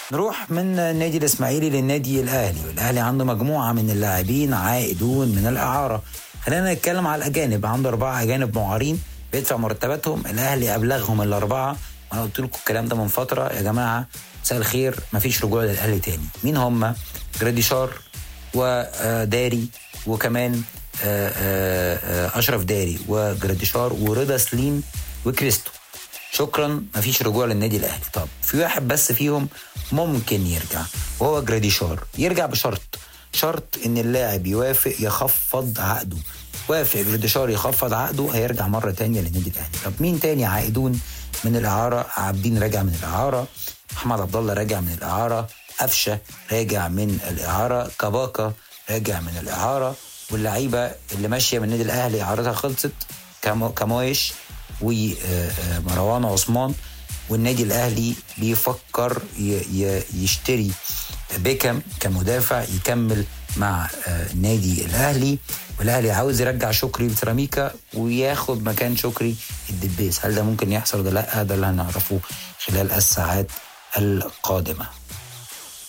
نروح من النادي الاسماعيلي للنادي الاهلي والاهلي عنده مجموعه من اللاعبين عائدون من الاعاره خلينا نتكلم على الاجانب عنده اربعه اجانب معارين بيدفع مرتباتهم الاهلي ابلغهم الاربعه وانا قلت لكم الكلام ده من فتره يا جماعه مساء الخير مفيش رجوع للاهلي تاني مين هم جراديشار وداري وكمان آه، آه، آه، اشرف داري وجراديشار ورضا سليم وكريستو شكرا مفيش رجوع للنادي الاهلي طب في واحد بس فيهم ممكن يرجع وهو جراديشار يرجع بشرط شرط ان اللاعب يوافق يخفض عقده وافق جراديشار يخفض عقده هيرجع مره تانية للنادي الاهلي طب مين تاني عائدون من الاعاره عابدين راجع من الاعاره محمد عبد الله راجع من الاعاره قفشه راجع من الاعاره كباكا راجع من الاعاره واللعيبه اللي ماشيه من النادي الاهلي اعارتها خلصت كمو- كمويش ومروان عثمان والنادي الاهلي بيفكر ي- ي- يشتري بيكم كمدافع يكمل مع آه، النادي الاهلي والاهلي عاوز يرجع شكري بسيراميكا وياخد مكان شكري الدبيس هل ده ممكن يحصل ولا لا ده اللي هنعرفه خلال الساعات القادمه